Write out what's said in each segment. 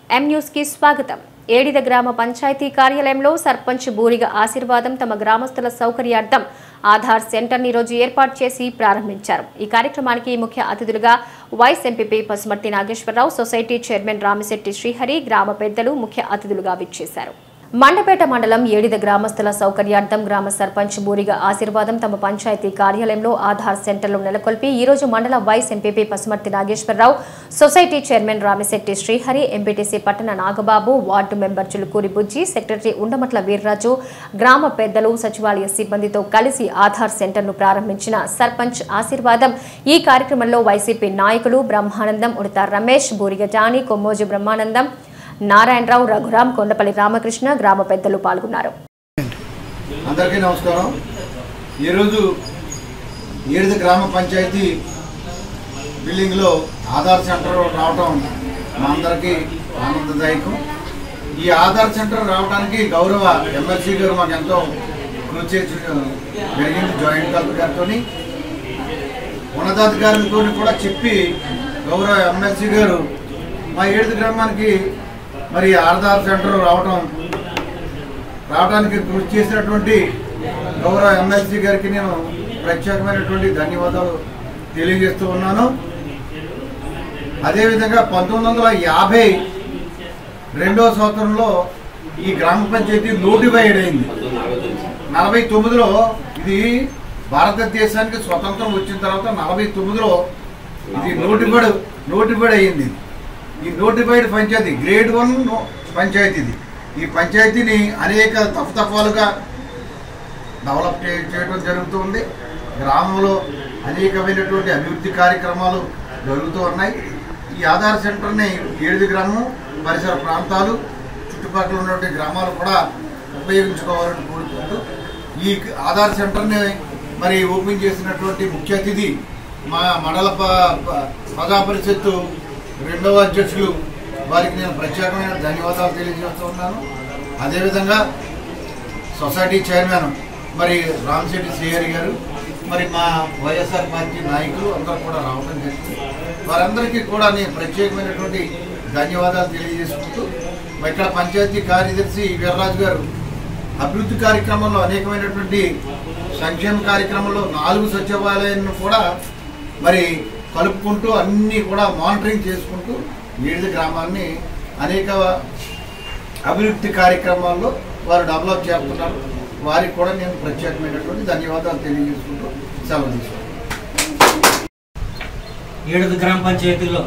M news కి స్వాగతం ఏడిద గ్రామ పంచాయతీ కార్యాలయంలో సర్పంచ్ బూరిగ ఆశీర్వాదం తమ గ్రామస్తుల సౌకర్యార్థం ఆధార్ సెంటర్ ఈ రోజు ఏర్పాటు చేసి ప్రారంభించారు ఈ కార్యక్రమానికి ముఖ్య అతిథులుగా vice MPP Pasumarthi Nageswararao society chairman Ramisetti Srihari గ్రామ పెద్దలు ముఖ్య అతిథులుగా విచ్చేశారు మండపేట మండలం ఏడిద గ్రామస్తుల సౌకర్యార్థం గ్రామ సర్పంచ్ బూరిగ ఆశీర్వాదం తమ పంచాయతీ కార్యాలయంలో ఆధార్ సెంటర్లు నెలకొల్పి ఈ రోజు మండల vice MPP Pasumarthi Nageswararao society chairman Ramisetti Srihari MPTC పట్టణ Nagababu ward member Chulukuri Bujji secretary Undamatla Veerraju గ్రామ పెద్దలు సచివాలయ సిబ్బందితో కలిసి ఆధార్ సెంటర్ను ప్రారంభించిన సర్పంచ్ ఆశీర్వాదం ఈ కార్యక్రమంలో వైసీపీ నాయకులు బ్రహ్మానందం ఉడత రమేష్ బూరిగ జాని కొమ్మోజు బ్రహ్మానందం నారాయణరావు రఘురాం కొండపల్లి రామకృష్ణ గ్రామ పెద్దలు పాల్గొన్నారు అందరికీ నమస్కారం ఈరోజు ఏడుద గ్రామ పంచాయతీ బిల్డింగ్లో ఆధార్ సెంటర్ రావటం మా అందరికీ ఆనందదాయకం ఈ ఆధార్ సెంటర్ రావడానికి గౌరవ ఎమ్మెల్సీ గారు మాకు ఎంతో కృషి చేసి జరిగింది జాయింట్ కలెక్టర్ గారితో ఉన్నతాధికారులతో కూడా చెప్పి గౌరవ ఎమ్మెల్సీ గారు మా ఏడుద గ్రామానికి మరి ఆధార్ సెంటర్ రావటం రావడానికి కృషి చేసినటువంటి గౌరవ ఎమ్మెల్సీ గారికి నేను ప్రత్యేకమైనటువంటి ధన్యవాదాలు తెలియజేస్తూ ఉన్నాను అదేవిధంగా పంతొమ్మిది వందల యాభై రెండో సంవత్సరంలో ఈ గ్రామ పంచాయతీ నోటిఫైడ్ అయింది నలభై తొమ్మిదిలో ఇది భారతదేశానికి స్వతంత్రం వచ్చిన తర్వాత నలభై తొమ్మిదిలో ఇది నోటిఫైడ్ నోటిఫైడ్ అయ్యింది ఈ notified panchayat grade one panchayat ఇది ఈ పంచాయతీని అనేక తఫతఫాలుగా డెవలప్ చే- చేయడం జరుగుతుంది గ్రామంలో అనేకమైనటువంటి అభివృద్ధి కార్యక్రమాలు జరుగుతూ ఉన్నాయి ఈ ఆధార్ సెంటర్ని ఏడుది గ్రామం పరిసర ప్రాంతాలు చుట్టుపక్కల ఉన్నటువంటి గ్రామాలు కూడా ఉపయోగించుకోవాలని కోరుకుంటూ ఈ ఆధార్ సెంటర్ని మరి ఓపెన్ చేసినటువంటి ముఖ్య అతిథి మా మండల ప- ప- ప్రజా పరిషత్తు రెండవ అధ్యక్షులు వారికి నేను ప్రత్యేకమైన ధన్యవాదాలు తెలియజేస్తూ ఉన్నాను అదేవిధంగా సొసైటీ చైర్మన్ మరి రామశెట్టి శ్రీహరి గారు మరి మా వైఎస్ఆర్ పార్టీ నాయకులు అందరూ కూడా రావడం జరిగింది వారందరికీ కూడా నేను ప్రత్యేకమైనటువంటి ధన్యవాదాలు తెలియజేసుకుంటూ మరి ఇక్కడ పంచాయతీ కార్యదర్శి వీర్రాజు గారు అభివృద్ధి కార్యక్రమంలో అనేకమైనటువంటి సంక్షేమ కార్యక్రమంలో నాలుగు సచివాలయాలను కూడా మరి కలుపుకుంటూ అన్నీ కూడా మానిటరింగ్ చేసుకుంటూ ఏడు గ్రామాన్ని అనేక అభివృద్ధి కార్యక్రమాల్లో వారు డెవలప్ చేస్తున్నారు వారికి కూడా నేను ప్రత్యేకమైనటువంటి ధన్యవాదాలు తెలియజేసుకుంటూ సెలవు తీసుకుంటాను ఏడుది గ్రామ పంచాయతీలో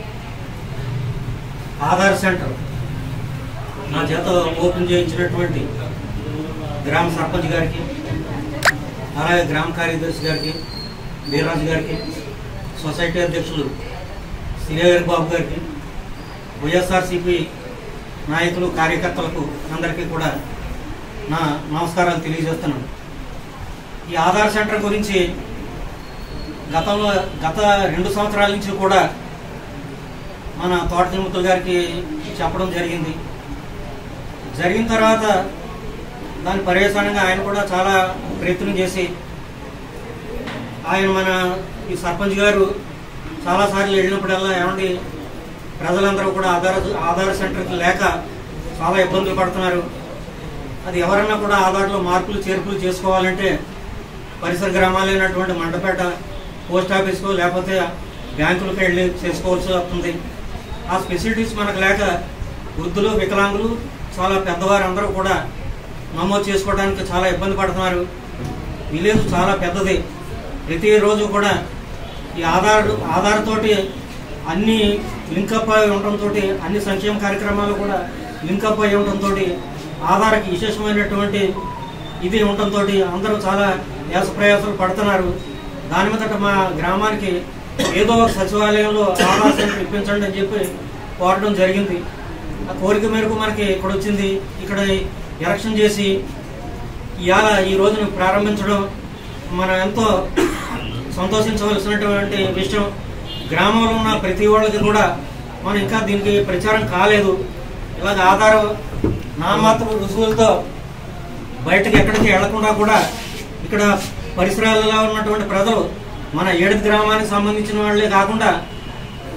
ఆధార్ సెంటర్ నా చేత ఓపెన్ చేయించినటువంటి గ్రామ సర్పంచ్ గారికి అలాగే గ్రామ కార్యదర్శి గారికి వీర్రాజు గారికి సొసైటీ అధ్యక్షులు శ్రీహరి బాబు గారికి వైఎస్ఆర్సిపి నాయకులు కార్యకర్తలకు అందరికీ కూడా నా నమస్కారాలు తెలియజేస్తున్నాను ఈ ఆధార్ సెంటర్ గురించి గతంలో గత రెండు సంవత్సరాల నుంచి కూడా మన తోట తిరుమతులు గారికి చెప్పడం జరిగింది జరిగిన తర్వాత దాని పర్యవసానంగా ఆయన కూడా చాలా ప్రయత్నం చేసి ఆయన మన ఈ సర్పంచ్ గారు చాలాసార్లు వెళ్ళినప్పుడల్లా ఏమండి ప్రజలందరూ కూడా ఆధార్ ఆధార్ సెంటర్కి లేక చాలా ఇబ్బందులు పడుతున్నారు అది ఎవరన్నా కూడా ఆధార్లో మార్పులు చేర్పులు చేసుకోవాలంటే పరిసర గ్రామాలైనటువంటి మండపేట పోస్ట్ ఆఫీస్కు లేకపోతే బ్యాంకులకు వెళ్ళి చేసుకోవాల్సి వస్తుంది ఆ ఫెసిలిటీస్ మనకు లేక వృద్ధులు వికలాంగులు చాలా పెద్దవారు అందరూ కూడా నమోదు చేసుకోవడానికి చాలా ఇబ్బంది పడుతున్నారు విలేజ్ చాలా పెద్దది ప్రతిరోజు కూడా ఈ ఆధార్ ఆధార్ తోటి అన్ని లింకప్ అయి ఉండటంతో అన్ని సంక్షేమ కార్యక్రమాలు కూడా లింకప్ అయి ఉండటంతో ఆధార్కి విశేషమైనటువంటి ఇది ఉండటంతో అందరూ చాలా యాస ప్రయాసాలు పడుతున్నారు దాని మీదట మా గ్రామానికి ఏదో ఒక సచివాలయంలో ఆధార్ సెంటర్ ఇప్పించండి అని చెప్పి కోరడం జరిగింది ఆ కోరిక మేరకు మనకి ఇక్కడ వచ్చింది ఇక్కడ ఎలక్షన్ చేసి ఇవాళ ఈ రోజున ప్రారంభించడం మనం ఎంతో సంతోషించవలసినటువంటి విషయం గ్రామంలో ఉన్న ప్రతి వాళ్ళకి కూడా మనం ఇంకా దీనికి ప్రచారం కాలేదు ఇలాగ ఆధారం నామాత్ర రుజువులతో బయటకు ఎక్కడికి వెళ్లకుండా కూడా ఇక్కడ పరిసరాలలో ఉన్నటువంటి ప్రజలు మన ఏడుది గ్రామానికి సంబంధించిన వాళ్ళే కాకుండా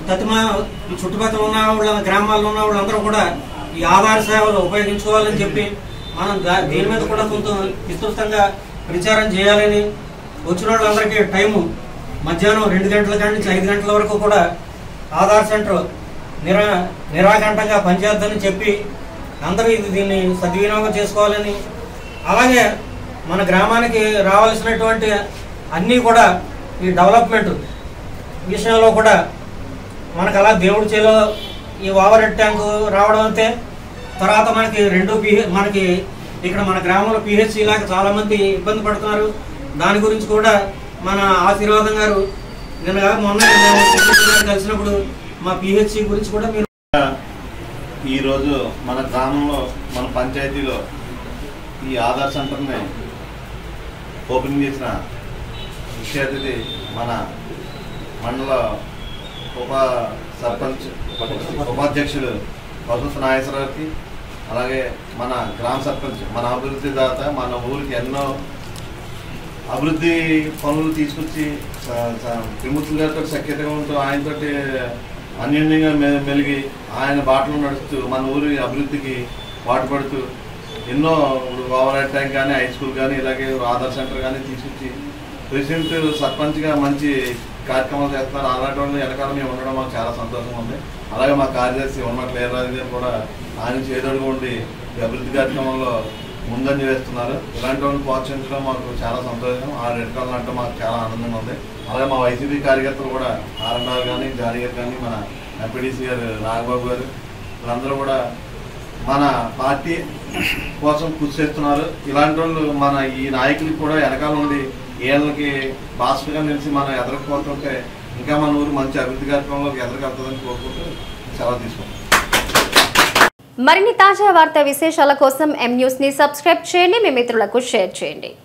తతిమా ఈ చుట్టుపక్కల ఉన్న వాళ్ళ గ్రామాల్లో ఉన్న వాళ్ళందరూ కూడా ఈ ఆధార సేవలు ఉపయోగించుకోవాలని చెప్పి మనం దా- దీని మీద కూడా కొంత విస్తృతంగా ప్రచారం చేయాలని వచ్చిన వాళ్ళందరికీ టైము మధ్యాహ్నం రెండు గంటల కాడి నుంచి ఐదు గంటల వరకు కూడా ఆధార్ సెంటర్ నిరా నిరాకంఠంగా పనిచేద్దని చెప్పి అందరూ ఇది దీన్ని సద్వినియోగం చేసుకోవాలని అలాగే మన గ్రామానికి రావాల్సినటువంటి అన్నీ కూడా ఈ డెవలప్మెంట్ విషయంలో కూడా మనకు అలా దేవుడి చేలో ఈ ఓవర్ హెడ్ ట్యాంకు రావడం అంతే తర్వాత మనకి రెండు పిహె మనకి ఇక్కడ మన గ్రామంలో పిహెచ్సి లాగా చాలా మంది ఇబ్బంది పడుతున్నారు దాని గురించి కూడా మన ఆశీర్వాదం గారు నిన్న కాక మొన్న మేము సెక్రటరీ గారు కలిసినప్పుడు మా పిహెచ్సి గురించి కూడా మీరు ఈరోజు మన గ్రామంలో మన పంచాయతీలో ఈ ఆధార్ సెంటర్ని ఓపెనింగ్ చేసిన ముఖ్య అతిథి మన మండల ఉప సర్పంచ్ ఉపాధ్యక్షుడు వసంత నాగేశ్వరరావుకి అలాగే మన గ్రామ సర్పంచ్ మన అభివృద్ధి దాత మన ఊరికి ఎన్నో అభివృద్ధి పనులు తీసుకొచ్చి స- స- త్రిమూర్తులు గారితో సఖ్యతగా ఉంటూ ఆయనతోటి అన్యోన్యంగా మె- మెలిగి ఆయన బాటలో నడుస్తూ మన ఊరి అభివృద్ధికి పాటుపడుతూ ఎన్నో ఓవర్ హెడ్ ట్యాంక్ కానీ హై స్కూల్ కానీ ఇలాగే ఆధార్ సెంటర్ కానీ తీసుకొచ్చి ప్రెసిడెంట్ సర్పంచ్గా మంచి కార్యక్రమాలు చేస్తున్నారు అలాంటి వాళ్ళు వెనకాల మేము ఉండడం మాకు చాలా సంతోషంగా ఉంది అలాగే మా కార్యదర్శి ఉన్న క్లియర్రాజు గారు కూడా ఆయన చేదోడుగా ఉండి ఈ అభివృద్ధి కార్యక్రమంలో ముందంజ వేస్తున్నారు ఇలాంటి వాళ్ళని ప్రోత్సహించడం మాకు చాలా సంతోషం ఆ రెడ్ కలర్ అంటే మాకు చాలా ఆనందంగా ఉంది అలాగే మా వైసీపీ కార్యకర్తలు కూడా ఆర్ఎన్ఆర్ కానీ జానీ గారు కానీ మన ఎంపీడీసీ గారు నాగబాబు గారు వీళ్ళందరూ కూడా మన పార్టీ కోసం కృషి చేస్తున్నారు ఇలాంటి వాళ్ళు మన ఈ నాయకులకి కూడా వెనకాల ఉండి వీళ్ళకి భాస్కర్గా నిలిచి మనం ఎదరకపోతుంటే ఇంకా మన ఊరు మంచి అభివృద్ధి కార్యక్రమంలోకి ఎదరగలుగుతుందని కోరుకుంటూ సెలవు తీసుకుంటాం మరిన్ని తాజా వార్తా విశేషాల కోసం ఎం న్యూస్ ని సబ్స్క్రైబ్ చేయండి మీ మిత్రులకు షేర్ చేయండి